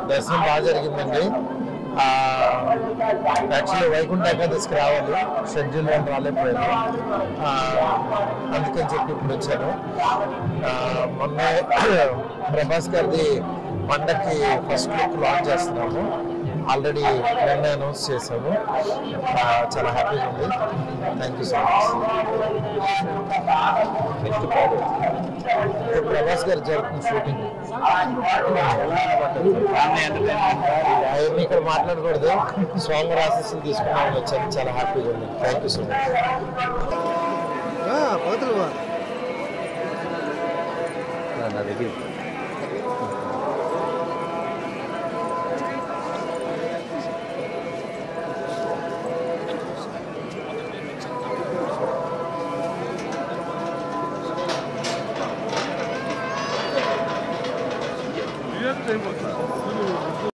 దర్శనం బాగా జరిగిందండి యాక్చువల్లీ వైకుంఠ ఏకాదశికి రావాలి షెడ్యూల్ అని రాలేకపోయాను ఆ, అందుకని చెప్పి ఇప్పుడు వచ్చాను ఆ, మొన్న ప్రభాస్ గారిది పండక్కి ఫస్ట్ లుక్ లాంచ్ చేస్తున్నాము ఆల్రెడీ నిన్న అనౌన్స్ చేశాము ఆ, చాలా హ్యాపీగా ఉంది థ్యాంక్ యూ సో మచ్ ఇప్పుడు ప్రభాస్ గారు జరుగుతున్న షూటింగ్ అవన్నీ ఇక్కడ మాట్లాడకూడదు స్వామి ఆశీస్సులు తీసుకున్నామని వచ్చాను చాలా హ్యాపీగా ఉంది థ్యాంక్ యూ సో మచ్ పగతలు నా దగ్గర